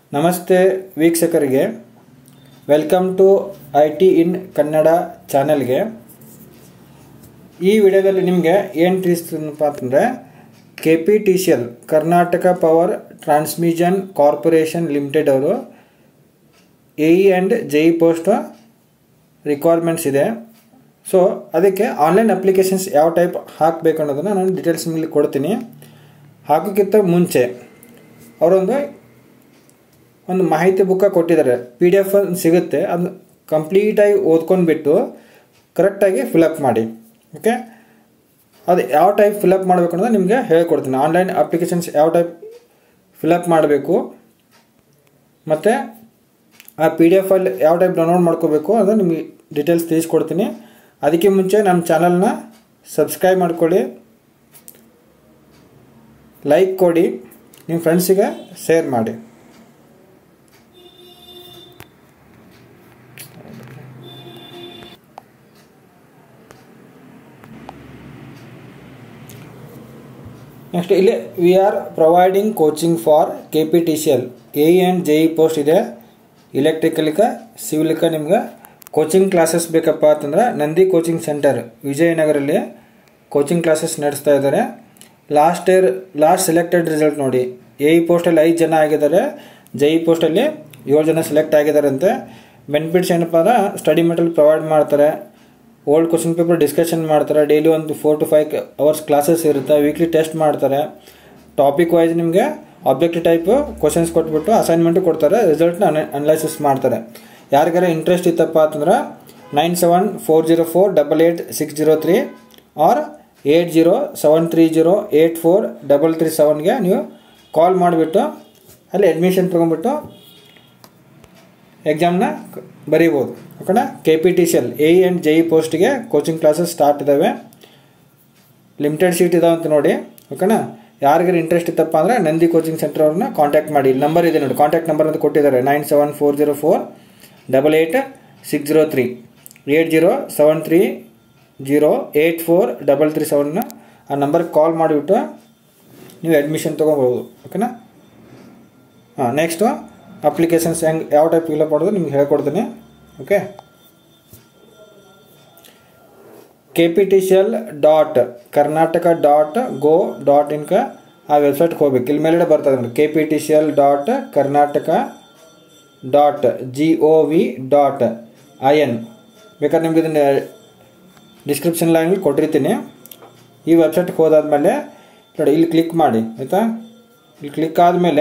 ನಮಸ್ತೆ ವೀಕ್ಷಕರಿಗೆ welcome to I T in Kannada ಚಾನೆಲ್ಗೆ ಈ ವಿಡಿಯೋದಲ್ಲಿ ನಿಮಗೆ ಏನು ತಿಳಿಸ್ತನಪ್ಪ ಅಂತಂದರೆ K P T C L Karnataka power transmission corporation limited ಅವರು A E and J E post requirements ಇದೆ ಸೊ ಅದಕ್ಕೆ ಆನ್ಲೈನ್ ಅಪ್ಲಿಕೇಶನ್ಸ್ ಯಾವ ಟೈಪ್ ಹಾಕಬೇಕು ಅನ್ನೋದನ್ನು ನಾನು ಡೀಟೇಲ್ಸ್ ಮೇಲೆ ಕೊಡ್ತೀನಿ ಹಾಕೋಕ್ಕಿಂತ ಮುಂಚೆ ಅವರೊಂದು ಒಂದು ಮಾಹಿತಿ ಬುಕ್ಕ ಕೊಟ್ಟಿದ್ದಾರೆ ಪಿ ಡಿ ಎಫ್ ಸಿಗುತ್ತೆ ಅದು ಕಂಪ್ಲೀಟಾಗಿ ಓದ್ಕೊಂಡ್ಬಿಟ್ಟು ಕರೆಕ್ಟಾಗಿ ಫಿಲಪ್ ಮಾಡಿ ಓಕೆ ಅದು ಯಾವ ಟೈಪ್ ಫಿಲಪ್ ಮಾಡಬೇಕು ಅನ್ನೋದು ನಿಮಗೆ ಹೇಳ್ಕೊಡ್ತೀನಿ ಆನ್ಲೈನ್ ಅಪ್ಲಿಕೇಶನ್ಸ್ ಯಾವ ಟೈಪ್ ಫಿಲಪ್ ಮಾಡಬೇಕು ಮತ್ತು ಆ ಪಿ ಡಿ ಎಫಲ್ಲಿ ಯಾವ ಟೈಪ್ ಡೌನ್ಲೋಡ್ ಮಾಡ್ಕೋಬೇಕು ಅದು ನಿಮಗೆ ಡೀಟೇಲ್ಸ್ ತಿಳಿಸ್ಕೊಡ್ತೀನಿ ಅದಕ್ಕೆ ಮುಂಚೆ ನಮ್ಮ ಚಾನಲ್ನ ಸಬ್ಸ್ಕ್ರೈಬ್ ಮಾಡ್ಕೊಳ್ಳಿ ಲೈಕ್ ಕೊಡಿ ನಿಮ್ಮ ಫ್ರೆಂಡ್ಸಿಗೆ ಶೇರ್ ಮಾಡಿ ನೆಕ್ಸ್ಟ್ ಇಲ್ಲಿ we are providing coaching for K P T C L A and J E post ಇದೆ ಇಲೆಕ್ಟ್ರಿಕಲಿಕ ಸಿವಿಲಿಕ ನಿಮ್ಗೆ ಕೋಚಿಂಗ್ ಕ್ಲಾಸಸ್ ಬೇಕಪ್ಪ ಅಂತಂದ್ರೆ ನಂದಿ ಕೋಚಿಂಗ್ ಸೆಂಟರ್ ವಿಜಯನಗರಲ್ಲಿ ಕೋಚಿಂಗ್ ಕ್ಲಾಸಸ್ ನಡೆಸ್ತಾ ಇದ್ದಾರೆ last year last selected result ನೋಡಿ ಎ ಇ ಪೋಸ್ಟಲ್ಲಿ ಐದು ಜನ ಆಗಿದ್ದಾರೆ ಜೆ ಇ ಪೋಸ್ಟಲ್ಲಿ ಏಳು ಜನ ಸೆಲೆಕ್ಟ್ ಆಗಿದ್ದಾರಂತೆ ಬೆನಿಫಿಟ್ಸ್ ಏನಪ್ಪ ಅಂದ್ರೆ ಸ್ಟಡಿ ಮೆಟೀರಿಯಲ್ ಪ್ರೊವೈಡ್ ಮಾಡ್ತಾರೆ ಓಲ್ಡ್ ಕ್ವಶನ್ ಪೇಪರ್ ಡಿಸ್ಕಷನ್ ಮಾಡ್ತಾರೆ ಡೈಲಿ ಒಂದು four to five hours classes ಇರುತ್ತೆ ವೀಕ್ಲಿ ಟೆಸ್ಟ್ ಮಾಡ್ತಾರೆ ಟಾಪಿಕ್ ವೈಸ್ ನಿಮಗೆ ಆಬ್ಜೆಕ್ಟಿವ್ ಟೈಪ್ ಕ್ವಶನ್ಸ್ ಕೊಟ್ಬಿಟ್ಟು ಅಸೈನ್ಮೆಂಟು ಕೊಡ್ತಾರೆ ರಿಸಲ್ಟ್ನ ಅನಲೈಸಿಸ್ ಮಾಡ್ತಾರೆ ಯಾರಿಗಾರ ಇಂಟ್ರೆಸ್ಟ್ ಇತ್ತಪ್ಪ ಅಂತಂದ್ರೆ nine seven four zero four double eight six zero three ಆರ್ eight zero seven three zero eight four double three ಸೆವೆನ್ಗೆ ನೀವು ಕಾಲ್ ಮಾಡಿಬಿಟ್ಟು ಅಲ್ಲಿ ಅಡ್ಮಿಷನ್ ತೊಗೊಂಬಿಟ್ಟು ಎಕ್ಸಾಮ್ನ ಬರೀಬೋದು ಓಕೆನಾ K P T C L A and J E ಪೋಸ್ಟ್ಗೆ ಕೋಚಿಂಗ್ ಕ್ಲಾಸಸ್ ಸ್ಟಾರ್ಟ್ ಇದ್ದಾವೆ ಲಿಮಿಟೆಡ್ ಸೀಟ್ ಇದಾವೆ ಅಂತ ನೋಡಿ ಓಕೆನಾ ಯಾರಿಗಾರು ಇಂಟ್ರೆಸ್ಟ್ ಇತ್ತಪ್ಪ ಅಂದರೆ ನಂದಿ ಕೋಚಿಂಗ್ ಸೆಂಟರ್ ಅವ್ರನ್ನ ಕಾಂಟ್ಯಾಕ್ಟ್ ಮಾಡಿ ನಂಬರ್ ಇದೆ ನೋಡಿ ಕಾಂಟ್ಯಾಕ್ಟ್ ನಂಬರ್ ಅಂತ ಕೊಟ್ಟಿದ್ದಾರೆ nine seven four zero four double eight six zero three eight zero seven three zero eight four double three ಸೆವೆನ್ನ ಆ ನಂಬರ್ಗೆ ಕಾಲ್ ಮಾಡಿಬಿಟ್ಟು ನೀವು ಅಡ್ಮಿಷನ್ ತೊಗೋಬೋದು ಓಕೆನಾ ಹಾಂ ನೆಕ್ಸ್ಟು ಅಪ್ಲಿಕೇಶನ್ಸ್ ಹೆಂಗೆ ಯಾವ ಟೈಪ್ ಫಿಲಪ್ ಮಾಡೋದು ನಿಮ್ಗೆ ಹೇಳ್ಕೊಡ್ತೀನಿ okay K P T C L dot Karnataka dot go dot ಇನ್ಕ ಆ ವೆಬ್ಸೈಟ್ಗೆ ಹೋಗ್ಬೇಕು ಇಲ್ಲಿ ಮೇಲ್ಗಡೆ ಬರ್ತದೆ ನೋಡಿ K P T C L dot Karnataka dot G O V dot I N ಬೇಕಾದ್ರೆ ನಿಮ್ಗೆ ಇದನ್ನು ಡಿಸ್ಕ್ರಿಪ್ಷನ್ ಲೈನಲ್ಲಿ ಕೊಟ್ಟಿರ್ತೀನಿ ಈ ವೆಬ್ಸೈಟ್ಗೆ ಹೋದಾದ್ಮೇಲೆ ನೋಡಿ ಇಲ್ಲಿ ಕ್ಲಿಕ್ ಮಾಡಿ ಆಯಿತಾ ಇಲ್ಲಿ ಕ್ಲಿಕ್ ಆದಮೇಲೆ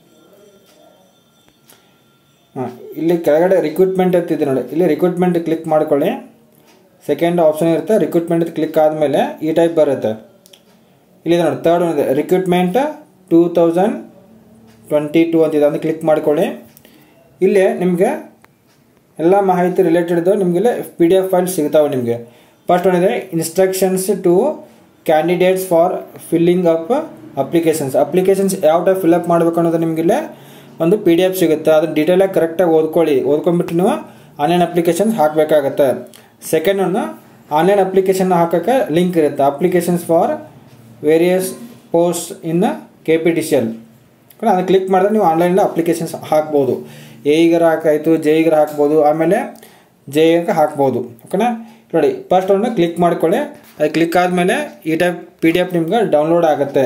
ಹಾಂ ಇಲ್ಲಿ ಕೆಳಗಡೆ ರಿಕ್ರೂಟ್ಮೆಂಟ್ ಅಂತಿದೆ ನೋಡಿ ಇಲ್ಲಿ ರಿಕ್ರೂಟ್ಮೆಂಟ್ ಕ್ಲಿಕ್ ಮಾಡ್ಕೊಳ್ಳಿ ಸೆಕೆಂಡ್ ಆಪ್ಷನ್ ಇರುತ್ತೆ ರಿಕ್ರೂಟ್ಮೆಂಟ್ ಕ್ಲಿಕ್ ಆದಮೇಲೆ ಈ ಟೈಪ್ ಬರುತ್ತೆ ಇಲ್ಲಿ ನೋಡಿ ತರ್ಡ್ ಇದೆ recruitment two thousand twenty two ಅಂತಿದೆ ಅದನ್ನು ಕ್ಲಿಕ್ ಮಾಡ್ಕೊಳ್ಳಿ ಇಲ್ಲಿ ನಿಮಗೆ ಎಲ್ಲ ಮಾಹಿತಿ ರಿಲೇಟೆಡ್ ನಿಮಗೆಲ್ಲ ಪಿ ಡಿ ಎಫ್ ಫೈಲ್ ಸಿಗ್ತಾವೆ ನಿಮಗೆ ಫಸ್ಟ್ ಒಂದಿದೆ instructions to candidates for filling up applications applications ಯಾವ ಟೈಪ್ ಫಿಲಪ್ ಮಾಡಬೇಕು ಅನ್ನೋದು ನಿಮಗಿಲ್ಲೇ ಒಂದು ಪಿ ಡಿ ಎಫ್ ಸಿಗುತ್ತೆ ಅದನ್ನು ಡೀಟೇಲಾಗಿ ಕರೆಕ್ಟಾಗಿ ಓದ್ಕೊಳ್ಳಿ ಓದ್ಕೊಂಡ್ಬಿಟ್ಟು ನೀವು ಆನ್ಲೈನ್ ಅಪ್ಲಿಕೇಶನ್ ಹಾಕಬೇಕಾಗತ್ತೆ ಸೆಕೆಂಡ್ ಒಂದು ಆನ್ಲೈನ್ ಅಪ್ಲಿಕೇಶನ್ ಹಾಕೋಕ್ಕೆ ಲಿಂಕ್ ಇರುತ್ತೆ applications for various post in K P T C L ಅದನ್ನು ಕ್ಲಿಕ್ ಮಾಡಿದ್ರೆ ನೀವು ಆನ್ಲೈನಲ್ಲಿ ಅಪ್ಲಿಕೇಶನ್ಸ್ ಹಾಕ್ಬೋದು ಎ ಹಾಕಾಯಿತು ಜೆ ಇಗರ ಹಾಕ್ಬೋದು ಆಮೇಲೆ ಜೆ ಎಗೆ ಹಾಕ್ಬೋದು ಓಕೆನಾ ನೋಡಿ ಫಸ್ಟ್ ಒಂದು ಕ್ಲಿಕ್ ಮಾಡ್ಕೊಳ್ಳಿ ಅದು ಕ್ಲಿಕ್ ಆದಮೇಲೆ ಈ ಟೈಪ್ ಪಿ ಡಿ ಎಫ್ ನಿಮ್ಗೆ ಡೌನ್ಲೋಡ್ ಆಗುತ್ತೆ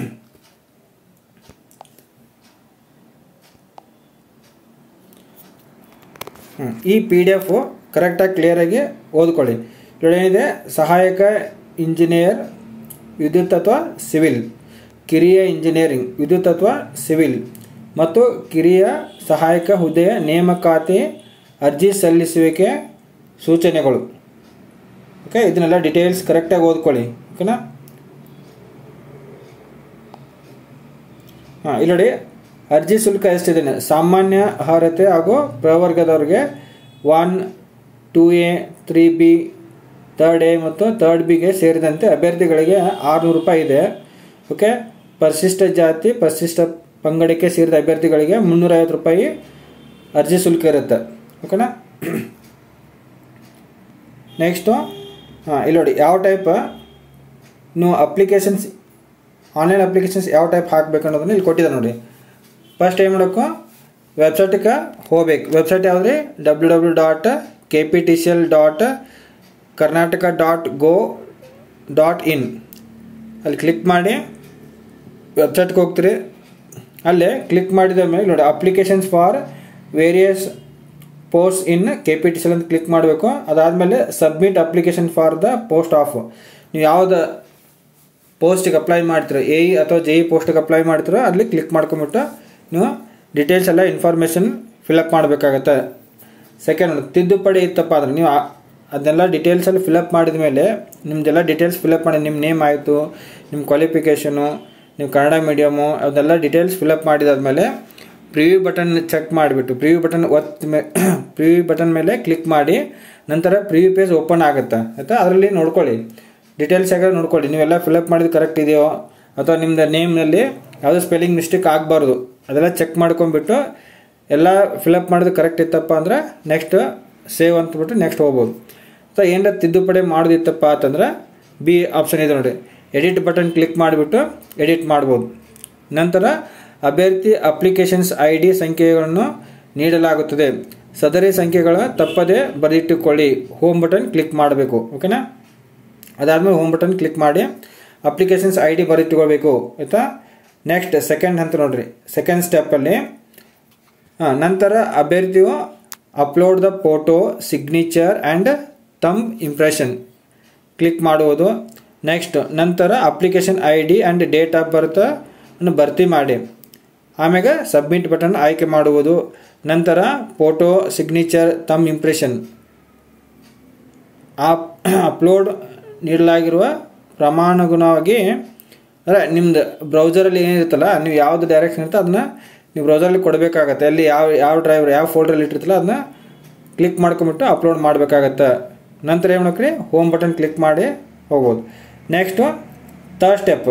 ಈ ಪಿ ಡಿ ಎಫು ಕರೆಕ್ಟಾಗಿ ಕ್ಲಿಯರಾಗಿ ಓದ್ಕೊಳ್ಳಿ ನೋಡಿ ಏನಿದೆ ಸಹಾಯಕ ಇಂಜಿನಿಯರ್ ವಿದ್ಯುತ್ ಅಥವಾ ಸಿವಿಲ್ ಕಿರಿಯ ಇಂಜಿನಿಯರಿಂಗ್ ವಿದ್ಯುತ್ ಅಥವಾ ಸಿವಿಲ್ ಮತ್ತು ಕಿರಿಯ ಸಹಾಯಕ ಹುದ್ದೆಯ ನೇಮಕಾತಿ ಅರ್ಜಿ ಸಲ್ಲಿಸುವಿಕೆ ಸೂಚನೆಗಳು ಓಕೆ ಇದನ್ನೆಲ್ಲ ಡೀಟೇಲ್ಸ್ ಕರೆಕ್ಟಾಗಿ ಓದ್ಕೊಳ್ಳಿ ಓಕೆನಾ ಹಾಂ ಇಲ್ಲಿ ನೋಡಿ ಅರ್ಜಿ ಶುಲ್ಕ ಎಷ್ಟಿದೆ ಸಾಮಾನ್ಯ ಅರ್ಹತೆ ಹಾಗೂ ಪ್ರವರ್ಗದವ್ರಿಗೆ one two A three B third A ಮತ್ತು ತರ್ಡ್ ಬಿಗೆ ಸೇರಿದಂತೆ ಅಭ್ಯರ್ಥಿಗಳಿಗೆ ಆರುನೂರು ರೂಪಾಯಿ ಇದೆ ಓಕೆ ಪರಿಶಿಷ್ಟ ಜಾತಿ ಪರಿಶಿಷ್ಟ ಪಂಗಡಕ್ಕೆ ಸೇರಿದ ಅಭ್ಯರ್ಥಿಗಳಿಗೆ ಮುನ್ನೂರೈವತ್ತು ರೂಪಾಯಿ ಅರ್ಜಿ ಶುಲ್ಕ ಇರುತ್ತೆ ಓಕೆನಾ ನೆಕ್ಸ್ಟು ಹಾಂ ಇಲ್ಲಿ ನೋಡಿ ಯಾವ ಟೈಪ್ ನೀವು ಅಪ್ಲಿಕೇಶನ್ಸ್ ಆನ್ಲೈನ್ ಅಪ್ಲಿಕೇಶನ್ಸ್ ಯಾವ ಟೈಪ್ ಹಾಕಬೇಕು ಅನ್ನೋದನ್ನ ಇಲ್ಲಿ ಕೊಟ್ಟಿದ್ದಾರೆ ನೋಡಿ ಫಸ್ಟ್ ಏನು ಮಾಡಬೇಕು ವೆಬ್ಸೈಟ್ಗೆ ಹೋಗ್ಬೇಕು ವೆಬ್ಸೈಟ್ ಯಾವ್ದು ರೀ W W dot K P T C L dot Karnataka dot go dot in ಅಲ್ಲಿ ಕ್ಲಿಕ್ ಮಾಡಿ ವೆಬ್ಸೈಟ್ಗೆ ಹೋಗ್ತೀರಿ ಅಲ್ಲೇ ಕ್ಲಿಕ್ ಮಾಡಿದ ಮೇಲೆ ನೋಡಿ applications for various post in K P T C L ಅಂತ ಕ್ಲಿಕ್ ಮಾಡಬೇಕು ಅದಾದಮೇಲೆ submit application for the post of ನೀವು ಯಾವ್ದು ಪೋಸ್ಟಿಗೆ ಅಪ್ಲೈ ಮಾಡ್ತೀರೋ ಎ ಇ ಅಥವಾ ಜೆ ಇ ಪೋಸ್ಟಿಗೆ ಅಪ್ಲೈ ಮಾಡ್ತೀರೋ ಅಲ್ಲಿ ಕ್ಲಿಕ್ ಮಾಡ್ಕೊಂಬಿಟ್ಟು ನೀವು ಡೀಟೇಲ್ಸ್ ಎಲ್ಲ ಇನ್ಫಾರ್ಮೇಷನ್ ಫಿಲಪ್ ಮಾಡಬೇಕಾಗತ್ತೆ ಸೆಕೆಂಡ್ ತಿದ್ದುಪಡಿ ಇತ್ತಪ್ಪ ಅಂದ್ರೆ ನೀವು ಆ- ಅದನ್ನೆಲ್ಲ ಡೀಟೇಲ್ಸಲ್ಲಿ ಫಿಲಪ್ ಮಾಡಿದ ಮೇಲೆ ನಿಮ್ಮದೆಲ್ಲ ಡೀಟೇಲ್ಸ್ ಫಿಲಪ್ ಮಾಡಿ ನಿಮ್ಮ ನೇಮ್ ಆಯಿತು ನಿಮ್ಮ ಕ್ವಾಲಿಫಿಕೇಷನು ನೀವು ಕನ್ನಡ ಮೀಡಿಯಮು ಅದೆಲ್ಲ ಡೀಟೇಲ್ಸ್ ಫಿಲಪ್ ಮಾಡಿದಾದ್ಮೇಲೆ ಪ್ರಿವ್ಯೂ ಬಟನ್ ಚೆಕ್ ಮಾಡಿಬಿಟ್ಟು ಪ್ರಿವ್ಯೂ ಬಟನ್ ಒತ್ತ ಮೇ ಪ್ರಿವ್ಯೂ ಬಟನ್ ಮೇಲೆ ಕ್ಲಿಕ್ ಮಾಡಿ ನಂತರ ಪ್ರಿವ್ಯೂ ಪೇಜ್ ಓಪನ್ ಆಗುತ್ತೆ ಆಯಿತಾ ಅದರಲ್ಲಿ ನೋಡ್ಕೊಳ್ಳಿ ಡೀಟೇಲ್ಸ್ ಆಗ ನೋಡ್ಕೊಳ್ಳಿ ನೀವೆಲ್ಲ ಫಿಲಪ್ ಮಾಡಿದ್ದು ಕರೆಕ್ಟ್ ಇದೆಯೋ ಅಥವಾ ನಿಮ್ಮದು ನೇಮ್ನಲ್ಲಿ ಯಾವುದೋ ಸ್ಪೆಲ್ಲಿಂಗ್ ಮಿಸ್ಟೇಕ್ ಆಗಬಾರ್ದು ಅದೆಲ್ಲ ಚೆಕ್ ಮಾಡ್ಕೊಂಬಿಟ್ಟು ಎಲ್ಲ ಫಿಲಪ್ ಮಾಡೋದು ಕರೆಕ್ಟ್ ಇತ್ತಪ್ಪ ಅಂದ್ರೆ ನೆಕ್ಸ್ಟ್ ಸೇವ್ ಅಂತಬಿಟ್ಟು ನೆಕ್ಸ್ಟ್ ಹೋಗ್ಬೋದು ಅಥವಾ ಏನಾರ ತಿದ್ದುಪಡಿ ಮಾಡೋದಿತ್ತಪ್ಪ ಅಂತಂದ್ರೆ ಬಿ ಆಪ್ಷನ್ ಇದೆ ನೋಡಿ ಎಡಿಟ್ ಬಟನ್ ಕ್ಲಿಕ್ ಮಾಡಿಬಿಟ್ಟು ಎಡಿಟ್ ಮಾಡ್ಬೋದು ನಂತರ ಅಭ್ಯರ್ಥಿ ಅಪ್ಲಿಕೇಶನ್ಸ್ ಐ ಡಿ ಸಂಖ್ಯೆಗಳನ್ನು ನೀಡಲಾಗುತ್ತದೆ ಸದರಿ ಸಂಖ್ಯೆಗಳ ತಪ್ಪದೇ ಬರೆದಿಟ್ಟುಕೊಳ್ಳಿ ಹೋಮ್ ಬಟನ್ ಕ್ಲಿಕ್ ಮಾಡಬೇಕು ಓಕೆನಾ ಅದಾದಮೇಲೆ ಹೋಮ್ ಬಟನ್ ಕ್ಲಿಕ್ ಮಾಡಿ ಅಪ್ಲಿಕೇಶನ್ಸ್ ಐ ಡಿ ಬರೆದಿಟ್ಕೊಳ್ಬೇಕು ಆಯಿತಾ ನೆಕ್ಸ್ಟ್ ಸೆಕೆಂಡ್ ಅಂತ ನೋಡ್ರಿ ಸೆಕೆಂಡ್ ಸ್ಟೆಪ್ಪಲ್ಲಿ ಹಾಂ ನಂತರ ಅಭ್ಯರ್ಥಿಯು upload the photo signature and thumb impression click ಮಾಡುವುದು ನೆಕ್ಸ್ಟ್ ನಂತರ application I D and date of birth ಅನ್ನು ಭರ್ತಿ ಮಾಡಿ ಆಮ್ಯಾಗ ಸಬ್ಮಿಟ್ ಬಟನ್ ಆಯ್ಕೆ ಮಾಡುವುದು ನಂತರ ಫೋಟೋ ಸಿಗ್ನೇಚರ್ ತಮ್ ಇಂಪ್ರೆಷನ್ ಆಪ್ ಅಪ್ಲೋಡ್ ನೀಡಲಾಗಿರುವ ಪ್ರಮಾಣಗುಣವಾಗಿ ಅಂದರೆ ನಿಮ್ದು ಬ್ರೌಸರಲ್ಲಿ ಏನಿರುತ್ತಲ್ಲ ನೀವು ಯಾವ್ದು ಡೈರೆಕ್ಷನ್ ಇರುತ್ತೆ ಅದನ್ನ ನೀವು ಬ್ರೌಸರಲ್ಲಿ ಕೊಡಬೇಕಾಗತ್ತೆ ಅಲ್ಲಿ ಯಾವ ಯಾವ ಡ್ರೈವರ್ ಯಾವ ಫೋಲ್ಡ್ರಲ್ಲಿ ಇಟ್ಟಿರ್ತಲ್ಲ ಅದನ್ನ ಕ್ಲಿಕ್ ಮಾಡ್ಕೊಂಬಿಟ್ಟು ಅಪ್ಲೋಡ್ ಮಾಡಬೇಕಾಗತ್ತೆ ನಂತರ ಏನು ಮಾಡ್ಕ್ರಿ ಹೋಮ್ ಬಟನ್ ಕ್ಲಿಕ್ ಮಾಡಿ ಹೋಗ್ಬೋದು ನೆಕ್ಸ್ಟು ಥರ್ಡ್ ಸ್ಟೆಪ್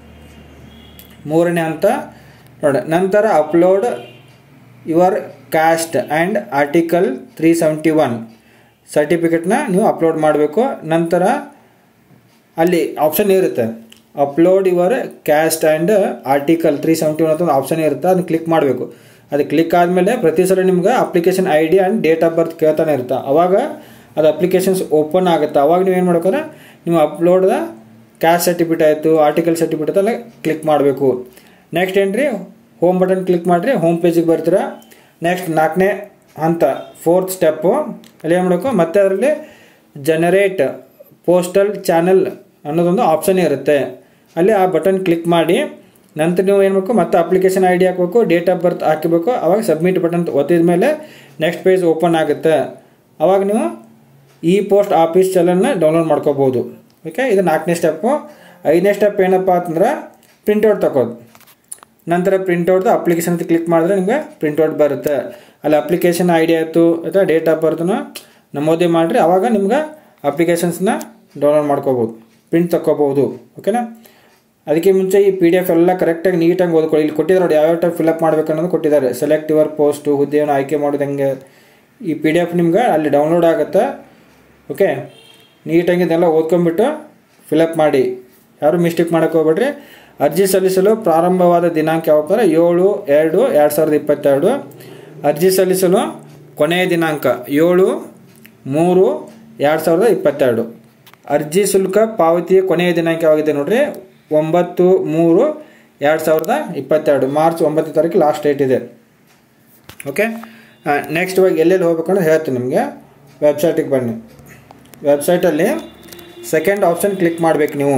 ಮೂರನೇ ಹಂತ ನೋಡಿ ನಂತರ upload your caste and article three seventy one ಸರ್ಟಿಫಿಕೇಟ್ನ ನೀವು ಅಪ್ಲೋಡ್ ಮಾಡಬೇಕು ನಂತರ ಅಲ್ಲಿ ಆಪ್ಷನ್ ಇರುತ್ತೆ upload your caste and article three seventy one ಅಂತ ಒಂದು ಆಪ್ಷನ್ ಇರುತ್ತೆ ಅದನ್ನ ಕ್ಲಿಕ್ ಮಾಡಬೇಕು ಅದು ಕ್ಲಿಕ್ ಆದಮೇಲೆ ಪ್ರತಿ ಸಲ ನಿಮ್ಗೆ application I D and date of birth ಕೇಳ್ತಾನೆ ಇರುತ್ತೆ ಅವಾಗ ಅದು ಅಪ್ಲಿಕೇಶನ್ಸ್ ಓಪನ್ ಆಗುತ್ತೆ ಅವಾಗ ನೀವು ಏನು ಮಾಡ್ಬೇಕಾದ್ರೆ ನೀವು ಅಪ್ಲೋಡ್ದ ಕ್ಯಾಸ್ಟ್ ಸರ್ಟಿಫಿಕೇಟ್ ಆಯಿತು ಆರ್ಟಿಕಲ್ ಸರ್ಟಿಫಿಕೇಟ್ ಎಲ್ಲ ಕ್ಲಿಕ್ ಮಾಡಬೇಕು ನೆಕ್ಸ್ಟ್ ಏನು ರೀ ಹೋಮ್ ಬಟನ್ ಕ್ಲಿಕ್ ಮಾಡಿರಿ ಹೋಮ್ ಪೇಜಿಗೆ ಬರ್ತೀರಾ ನೆಕ್ಸ್ಟ್ ನಾಲ್ಕನೇ ಹಂತ ಫೋರ್ತ್ ಸ್ಟೆಪ್ಪು ಅಲ್ಲಿ ಏನು ಮಾಡಬೇಕು ಮತ್ತೆ ಅದರಲ್ಲಿ ಜನರೇಟ್ ಪೋಸ್ಟಲ್ ಚಾನಲ್ ಅನ್ನೋದೊಂದು ಆಪ್ಷನ್ ಇರುತ್ತೆ ಅಲ್ಲಿ ಆ ಬಟನ್ ಕ್ಲಿಕ್ ಮಾಡಿ ನಂತರ ನೀವು ಏನು ಮಾಡಬೇಕು ಮತ್ತೆ ಅಪ್ಲಿಕೇಶನ್ ಐ ಡಿ ಹಾಕಬೇಕು ಡೇಟ್ ಆಫ್ ಬರ್ತ್ ಹಾಕಬೇಕು ಅವಾಗ ಸಬ್ಮಿಟ್ ಬಟನ್ ಒತ್ತಿದ ಮೇಲೆ ನೆಕ್ಸ್ಟ್ ಪೇಜ್ ಓಪನ್ ಆಗುತ್ತೆ ಅವಾಗ ನೀವು ಈ ಪೋಸ್ಟ್ ಆಫೀಸ್ ಚಲನ್ನ ಡೌನ್ಲೋಡ್ ಮಾಡ್ಕೋಬೋದು ಓಕೆ ಇದು ನಾಲ್ಕನೇ ಸ್ಟೆಪ್ಪು ಐದನೇ ಸ್ಟೆಪ್ ಏನಪ್ಪ ಅಂತಂದ್ರೆ ಪ್ರಿಂಟೌಟ್ ತಗೋದು ನಂತರ ಪ್ರಿಂಟೌಟ್ದು ಅಪ್ಲಿಕೇಶನ್ ಅಂತ ಕ್ಲಿಕ್ ಮಾಡಿದ್ರೆ ನಿಮಗೆ ಪ್ರಿಂಟೌಟ್ ಬರುತ್ತೆ ಅಲ್ಲಿ ಅಪ್ಲಿಕೇಶನ್ ಐ ಡಿ ಆಯಿತು ಅಥವಾ ಡೇಟ್ ಆಫ್ ಬರ್ತನೋ ನಮೂದಿ ಮಾಡಿರಿ ಆವಾಗ ನಿಮ್ಗೆ ಅಪ್ಲಿಕೇಶನ್ಸ್ನ ಡೌನ್ಲೋಡ್ ಮಾಡ್ಕೋಬೋದು ಪ್ರಿಂಟ್ ತಗೋಬೋದು ಓಕೆನಾ ಅದಕ್ಕೆ ಮುಂಚೆ ಈ ಪಿ ಡಿ ಎಫ್ ಎಲ್ಲ ಕರೆಕ್ಟಾಗಿ ನೀಟಾಗಿ ಓದ್ಕೊಳ್ಳಿ ಇಲ್ಲಿ ಕೊಟ್ಟಿದ್ದಾರೆ ನೋಡಿ ಯಾವ್ಯಾವ ಟೈಪ್ ಫಿಲಪ್ ಮಾಡ್ಬೇಕು ಅನ್ನೋದು ಕೊಟ್ಟಿದ್ದಾರೆ ಸೆಲೆಕ್ಟ್ ಯುವರ್ ಪೋಸ್ಟು ಹುದ್ದೆಯನ್ನು ಆಯ್ಕೆ ಮಾಡೋದು ಹೆಂಗೆ ಈ ಪಿ ಡಿ ಎಫ್ ನಿಮ್ಗೆ ಅಲ್ಲಿ ಡೌನ್ಲೋಡ್ ಆಗುತ್ತೆ ಓಕೆ ನೀಟಾಗಿ ಇದೆಲ್ಲ ಓದ್ಕೊಂಬಿಟ್ಟು ಫಿಲಪ್ ಮಾಡಿ ಯಾರು ಮಿಸ್ಟೇಕ್ ಮಾಡೋಕ್ಕೆ ಹೋಗ್ಬೇಡ್ರಿ ಅರ್ಜಿ ಸಲ್ಲಿಸಲು ಪ್ರಾರಂಭವಾದ ದಿನಾಂಕ ಯಾವಪ್ಪ ಅಂದ್ರೆ ಏಳು ಎರಡು ಎರಡು ಸಾವಿರದ ಇಪ್ಪತ್ತೆರಡು ಅರ್ಜಿ ಸಲ್ಲಿಸಲು ಕೊನೆಯ ದಿನಾಂಕ ಏಳು ಮೂರು ಎರಡು ಸಾವಿರದ ಇಪ್ಪತ್ತೆರಡು ಅರ್ಜಿ ಶುಲ್ಕ ಪಾವತಿಯ ಕೊನೆಯ ದಿನಾಂಕ ಯಾವಾಗಿದೆ ನೋಡ್ರಿ ಒಂಬತ್ತು ಮೂರು ಎರಡು ಸಾವಿರದ ಇಪ್ಪತ್ತೆರಡು ಮಾರ್ಚ್ ಒಂಬತ್ತನೇ ತಾರೀಕು ಲಾಸ್ಟ್ ಡೇಟ್ ಇದೆ ಓಕೆ ನೆಕ್ಸ್ಟ್ ಇವಾಗ ಎಲ್ಲೆಲ್ಲಿ ಹೋಗ್ಬೇಕು ಅಂತ ಹೇಳ್ತೀನಿ ನಿಮಗೆ ವೆಬ್ಸೈಟಿಗೆ ಬನ್ನಿ ವೆಬ್ಸೈಟಲ್ಲಿ ಸೆಕೆಂಡ್ ಆಪ್ಷನ್ ಕ್ಲಿಕ್ ಮಾಡಬೇಕು ನೀವು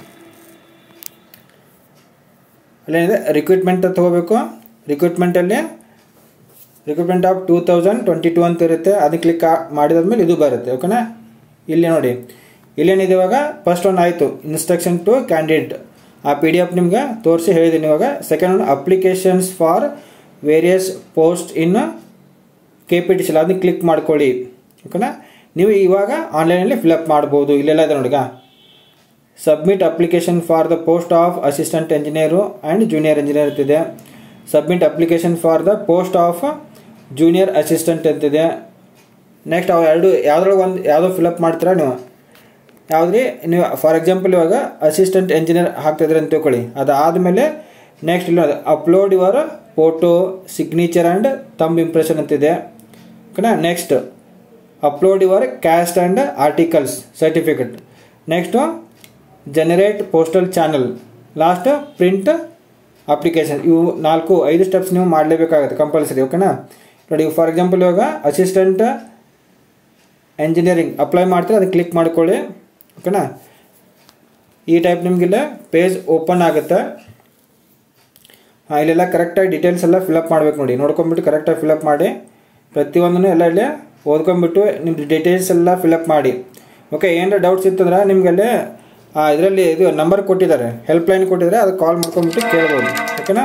ಅಲ್ಲೇನಿದೆ ರಿಕ್ರೂಟ್ಮೆಂಟ್ ಅಂತ ಹೋಗಬೇಕು ರಿಕ್ರೂಟ್ಮೆಂಟಲ್ಲಿ recruitment of two thousand twenty two ಅಂತ ಇರುತ್ತೆ ಅದಕ್ಕೆ ಕ್ಲಿಕ್ ಮಾಡಿದಾದ್ಮೇಲೆ ಇದು ಬರುತ್ತೆ ಓಕೆನಾ ಇಲ್ಲಿ ನೋಡಿ ಇಲ್ಲೇನಿದೆ ಇವಾಗ ಫಸ್ಟ್ ಒನ್ ಆಯಿತು ಇನ್ಸ್ಟ್ರಕ್ಷನ್ ಟು ಕ್ಯಾಂಡಿಡೇಟ್ ಆ ಪಿ ಡಿ ಎಫ್ ನಿಮ್ಗೆ ತೋರಿಸಿ ಹೇಳಿದ್ದೀನಿ ಇವಾಗ second one applications for various post in K P T C L ಅದನ್ನ ಕ್ಲಿಕ್ ಮಾಡ್ಕೊಳ್ಳಿ ಓಕೆನಾ ನೀವು ಇವಾಗ ಆನ್ಲೈನಲ್ಲಿ ಫಿಲಪ್ ಮಾಡ್ಬೋದು ಇಲ್ಲೆಲ್ಲ ಇದೆ ನೋಡಿಗ submit application for the post of assistant engineer and junior engineer ಅಂತಿದೆ submit application for the post of junior assistant ಅಂತಿದೆ ನೆಕ್ಸ್ಟ್ ಅವು ಎರಡು ಯಾವ್ದ್ರೊಳಗೆ ಒಂದು ಯಾವುದೋ ಫಿಲಪ್ ಮಾಡ್ತೀರಾ ನೀವು ಯಾವುದ್ರಿ ನೀವು ಫಾರ್ ಎಕ್ಸಾಂಪಲ್ ಇವಾಗ ಅಸಿಸ್ಟೆಂಟ್ ಇಂಜಿನಿಯರ್ ಹಾಕ್ತಿದ್ರೆ ಅಂತ ತಿಳ್ಕೊಳ್ಳಿ ಅದಾದಮೇಲೆ ನೆಕ್ಸ್ಟ್ ಇಲ್ಲಿ upload your photo signature and thumb impression ಅಂತಿದೆ ಓಕೆನಾ next upload your caste and articles certificate next generate postal ಚಾನಲ್ ಲಾಸ್ಟ್ ಪ್ರಿಂಟ್ ಅಪ್ಲಿಕೇಶನ್ ಇವು ನಾಲ್ಕು ಐದು ಸ್ಟೆಪ್ಸ್ ನೀವು ಮಾಡಲೇಬೇಕಾಗುತ್ತೆ ಕಂಪಲ್ಸರಿ ಓಕೆನಾ ನೋಡಿ ಫಾರ್ ಎಕ್ಸಾಂಪಲ್ ಇವಾಗ ಅಸಿಸ್ಟೆಂಟ್ ಎಂಜಿನಿಯರಿಂಗ್ ಅಪ್ಲೈ ಮಾಡ್ತೀರಾ ಅದಕ್ಕೆ ಕ್ಲಿಕ್ ಮಾಡ್ಕೊಳ್ಳಿ ಓಕೆನಾ ಈ ಟೈಪ್ ನಿಮಗಿಲ್ಲ ಪೇಜ್ ಓಪನ್ ಆಗುತ್ತೆ ಹಾಂ ಇಲ್ಲೆಲ್ಲ ಕರೆಕ್ಟಾಗಿ ಡೀಟೇಲ್ಸ್ ಎಲ್ಲ ಫಿಲಪ್ ಮಾಡ್ಬೇಕು ನೋಡಿ ನೋಡ್ಕೊಂಬಿಟ್ಟು ಕರೆಕ್ಟಾಗಿ ಫಿಲಪ್ ಮಾಡಿ ಪ್ರತಿಯೊಂದನ್ನು ಎಲ್ಲ ಇಲ್ಲೇ ಓದ್ಕೊಂಬಿಟ್ಟು ನಿಮ್ದು ಡೀಟೇಲ್ಸ್ ಎಲ್ಲ ಫಿಲಪ್ ಮಾಡಿ ಓಕೆ ಏನಾರ ಡೌಟ್ಸ್ ಇತ್ತಂದ್ರೆ ನಿಮಗಲ್ಲೇ ಇದರಲ್ಲಿ ಇದು ನಂಬರ್ ಕೊಟ್ಟಿದ್ದಾರೆ ಹೆಲ್ಪ್ ಲೈನ್ ಕೊಟ್ಟಿದ್ದಾರೆ ಅದಕ್ಕೆ ಕಾಲ್ ಮಾಡ್ಕೊಂಬಿಟ್ಟು ಕೇಳ್ಬೋದು ಓಕೆನಾ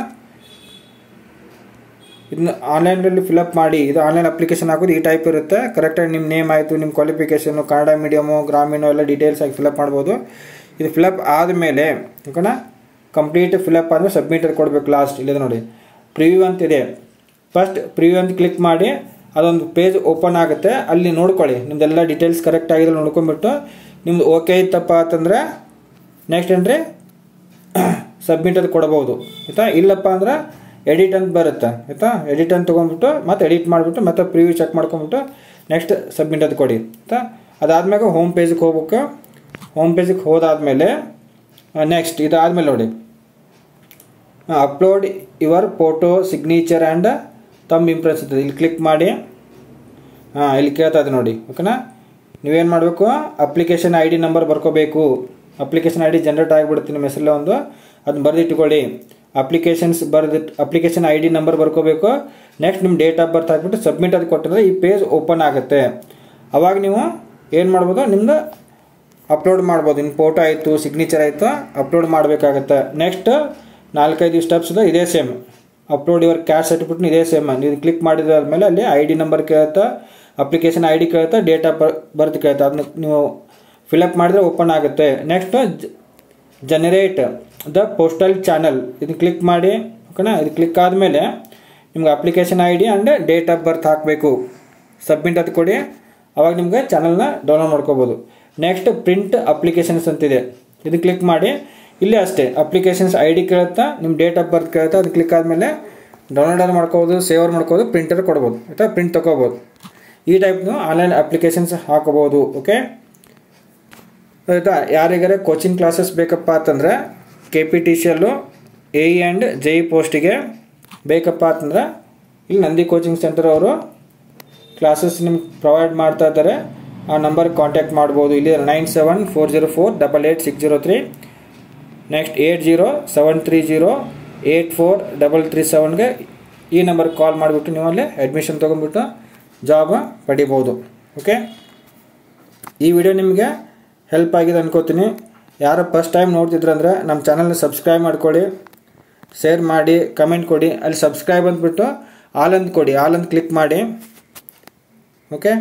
ಇದನ್ನ ಆನ್ಲೈನಲ್ಲಿ ಫಿಲಪ್ ಮಾಡಿ ಇದು ಆನ್ಲೈನ್ ಅಪ್ಲಿಕೇಶನ್ ಹಾಕೋದು ಈ ಟೈಪ್ ಇರುತ್ತೆ ಕರೆಕ್ಟಾಗಿ ನಿಮ್ಮ ನೇಮ್ ಆಯಿತು ನಿಮ್ಮ ಕ್ವಾಲಿಫಿಕೇಷನು ಕನ್ನಡ ಮೀಡಿಯಮು ಗ್ರಾಮೀಣ ಎಲ್ಲ ಡೀಟೇಲ್ಸ್ ಆಗಿ ಫಿಲಪ್ ಮಾಡ್ಬೋದು ಇದು ಫಿಲಪ್ ಆದಮೇಲೆ ಓಕೆನಾ ಕಂಪ್ಲೀಟ್ ಫಿಲಪ್ ಆದಮೇಲೆ ಸಬ್ಮಿಟರ್ ಕೊಡಬೇಕು ಲಾಸ್ಟ್ ಇಲ್ಲಿದೆ ನೋಡಿ ಪ್ರಿವ್ಯೂ ಅಂತಿದೆ ಫಸ್ಟ್ ಪ್ರಿವ್ಯೂ ಅಂತ ಕ್ಲಿಕ್ ಮಾಡಿ ಅದೊಂದು ಪೇಜ್ ಓಪನ್ ಆಗುತ್ತೆ ಅಲ್ಲಿ ನೋಡ್ಕೊಳ್ಳಿ ನಿಮ್ದೆಲ್ಲ ಡೀಟೇಲ್ಸ್ ಕರೆಕ್ಟ್ ಆಗಿದೆ ನೋಡ್ಕೊಂಬಿಟ್ಟು ನಿಮ್ದು ಓಕೆ ಇತ್ತಪ್ಪ ಅಂತಂದರೆ ನೆಕ್ಸ್ಟ್ ಏನ್ರಿ ಸಬ್ಮಿಟ್ ಅದು ಕೊಡ್ಬೋದು ಆಯಿತಾ ಇಲ್ಲಪ್ಪ ಅಂದ್ರೆ ಎಡಿಟ್ ಅಂತ ಬರುತ್ತೆ ಆಯಿತಾ ಎಡಿಟ್ ಅಂತ ತೊಗೊಂಡ್ಬಿಟ್ಟು ಮತ್ತೆ ಎಡಿಟ್ ಮಾಡಿಬಿಟ್ಟು ಮತ್ತೆ ಪ್ರಿವ್ಯೂ ಚೆಕ್ ಮಾಡ್ಕೊಂಬಿಟ್ಟು ನೆಕ್ಸ್ಟ್ ಸಬ್ಮಿಟ್ ಅದು ಕೊಡಿ ಆಯಿತಾ ಅದಾದ್ಮೇಲೆ ಹೋಮ್ ಪೇಜಿಗೆ ಹೋಗ್ಬೇಕು ಹೋಮ್ ಪೇಜಿಗೆ ಹೋದಾದ್ಮೇಲೆ ನೆಕ್ಸ್ಟ್ ಇದಾದ್ಮೇಲೆ ನೋಡಿ upload your photo signature and ತಮ್ಮ ಇಂಪ್ರೆಸ್ ಇರ್ತದೆ ಇಲ್ಲಿ ಕ್ಲಿಕ್ ಮಾಡಿ ಹಾಂ ಇಲ್ಲಿ ಕೇಳ್ತಾ ಇದೆ ನೋಡಿ ಓಕೆನಾ ನೀವೇನು ಮಾಡಬೇಕು ಅಪ್ಲಿಕೇಶನ್ ಐ ಡಿ ನಂಬರ್ ಬರ್ಕೋಬೇಕು ಅಪ್ಲಿಕೇಶನ್ ಐ ಡಿ ಜನ್ರೇಟ್ ಆಗಿಬಿಡುತ್ತೆ ನಿಮ್ಮ ಹೆಸರಲ್ಲೇ ಒಂದು ಅದನ್ನ ಬರೆದಿಟ್ಕೊಳ್ಳಿ ಅಪ್ಲಿಕೇಶನ್ಸ್ ಬರೆದಿಟ್ಟು ಅಪ್ಲಿಕೇಶನ್ ಐ ಡಿ ನಂಬರ್ ಬರ್ಕೋಬೇಕು ನೆಕ್ಸ್ಟ್ ನಿಮ್ಮ ಡೇಟ್ ಆಫ್ ಬರ್ತ್ ಹಾಕ್ಬಿಟ್ಟು ಸಬ್ಮಿಟ್ ಅದು ಕೊಟ್ಟಿದ್ರೆ ಈ ಪೇಜ್ ಓಪನ್ ಆಗುತ್ತೆ ಅವಾಗ ನೀವು ಏನು ಮಾಡ್ಬೋದು ನಿಮ್ಮದು ಅಪ್ಲೋಡ್ ಮಾಡ್ಬೋದು ಇನ್ನು ಫೋಟೋ ಆಯಿತು ಸಿಗ್ನೇಚರ್ ಆಯಿತು ಅಪ್ಲೋಡ್ ಮಾಡಬೇಕಾಗತ್ತೆ ನೆಕ್ಸ್ಟ್ ನಾಲ್ಕೈದು ಸ್ಟೆಪ್ಸ್ ಇದೇ ಸೇಮ್ ಅಪ್ಲೋಡ್ ಯುವರ್ ಕ್ಯಾಶ್ ಸರ್ಟಿಫಿಕೇಟ್ನು ಇದೇ ಸೇಮ್ ನೀವು ಕ್ಲಿಕ್ ಮಾಡಿದಾದ್ಮೇಲೆ ಅಲ್ಲಿ ಐ ಡಿ ನಂಬರ್ ಕೇಳುತ್ತೆ ಅಪ್ಲಿಕೇಶನ್ ಐ ಡಿ ಕೇಳುತ್ತೆ ಡೇಟ್ ಆಫ್ ಬರ್ತ್ ಕೇಳುತ್ತೆ ಅದನ್ನ ನೀವು ಫಿಲಪ್ ಮಾಡಿದ್ರೆ ಓಪನ್ ಆಗುತ್ತೆ next generate the postal channel ಇದನ್ನ ಕ್ಲಿಕ್ ಮಾಡಿ ಓಕೆನಾ ಇದು ಕ್ಲಿಕ್ ಆದಮೇಲೆ ನಿಮ್ಗೆ application I D and date of birth ಹಾಕಬೇಕು ಸಬ್ಮಿಟ್ ಅದು ಕೊಡಿ ಅವಾಗ ನಿಮ್ಗೆ ಚಾನಲ್ನ ಡೌನ್ಲೋಡ್ ಮಾಡ್ಕೋಬೋದು ನೆಕ್ಸ್ಟ್ ಪ್ರಿಂಟ್ ಅಪ್ಲಿಕೇಶನ್ಸ್ ಅಂತಿದೆ ಇದು ಕ್ಲಿಕ್ ಮಾಡಿ ಇಲ್ಲಿ ಅಷ್ಟೇ ಅಪ್ಲಿಕೇಶನ್ಸ್ ಐ ಡಿ ಕೇಳುತ್ತಾ ನಿಮ್ಮ ಡೇಟ್ ಆಫ್ ಬರ್ತ್ ಕೇಳುತ್ತಾ ಅದು ಕ್ಲಿಕ್ ಆದಮೇಲೆ ಡೌನ್ಲೋಡ್ ಮಾಡ್ಕೋಬೋದು ಸೇವರ್ ಮಾಡ್ಕೋಬೋದು ಪ್ರಿಂಟರ್ ಕೊಡ್ಬೋದು ಆಯಿತಾ ಪ್ರಿಂಟ್ ತೊಗೋಬೋದು ಈ ಟೈಪ್ನು ಆನ್ಲೈನ್ ಅಪ್ಲಿಕೇಶನ್ಸ್ ಹಾಕೋಬೋದು ಓಕೆ ಆಯಿತಾ ಯಾರಿಗಾರೆ ಕೋಚಿಂಗ್ ಕ್ಲಾಸಸ್ ಬೇಕಪ್ಪ ಅಂತಂದರೆ ಕೆ ಪಿ ಟಿ ಸಿ ಎಲ್ಲು A E and J E ಪೋಸ್ಟಿಗೆ ಬೇಕಪ್ಪ ಅಂತಂದ್ರೆ ಇಲ್ಲಿ ನಂದಿ ಕೋಚಿಂಗ್ ಸೆಂಟರ್ ಅವರು ಕ್ಲಾಸಸ್ ನಿಮ್ಗೆ ಪ್ರೊವೈಡ್ ಮಾಡ್ತಾ ಇದ್ದಾರೆ ಆ ನಂಬರ್ಗೆ ಕಾಂಟ್ಯಾಕ್ಟ್ ಮಾಡ್ಬೋದು ಇಲ್ಲಿ nine seven four zero four double eight six zero three next eight zero seven three zero eight four double three ಸೆವೆನ್ಗೆ ಈ ನಂಬರ್ಗೆ ಕಾಲ್ ಮಾಡಿಬಿಟ್ಟು ನೀವು ಅಲ್ಲಿ ಅಡ್ಮಿಷನ್ ತೊಗೊಂಡ್ಬಿಟ್ಟು ಜಾಬ್ ಪಡಿಬೋದು ಓಕೆ ಈ ವಿಡಿಯೋ ನಿಮಗೆ ಹೆಲ್ಪ್ ಆಗಿದೆ ಅನ್ಕೋತೀನಿ ಯಾರು ಫಸ್ಟ್ ಟೈಮ್ ನೋಡ್ತಿದ್ರಂದ್ರೆ ನಮ್ಮ ಚಾನಲ್ನ ಸಬ್ಸ್ಕ್ರೈಬ್ ಮಾಡ್ಕೊಳ್ಳಿ ಶೇರ್ ಮಾಡಿ ಕಮೆಂಟ್ ಕೊಡಿ ಅಲ್ಲಿ ಸಬ್ಸ್ಕ್ರೈಬ್ ಅಂದ್ಬಿಟ್ಟು ಆಲ್ ಅಂತ ಕೊಡಿ ಆಲ್ ಅಂತ ಕ್ಲಿಕ್ ಮಾಡಿ okay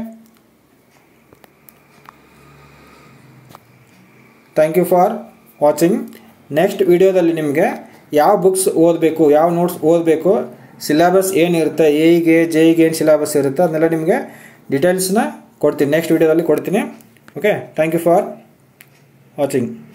thank you for watching next ವಿಡಿಯೋದಲ್ಲಿ ನಿಮಗೆ ಯಾವ ಬುಕ್ಸ್ ಓದಬೇಕು ಯಾವ ನೋಟ್ಸ್ ಓದಬೇಕು ಸಿಲೆಬಸ್ ಏನಿರುತ್ತೆ ಎಗೆ ಜೆಗೆ ಏನು ಸಿಲೆಬಸ್ ಇರುತ್ತೆ ಅದನ್ನೆಲ್ಲ ನಿಮಗೆ ಡೀಟೇಲ್ಸ್ನ ಕೊಡ್ತೀನಿ ನೆಕ್ಸ್ಟ್ ವಿಡಿಯೋದಲ್ಲಿ ಕೊಡ್ತೀನಿ okay thank you for watching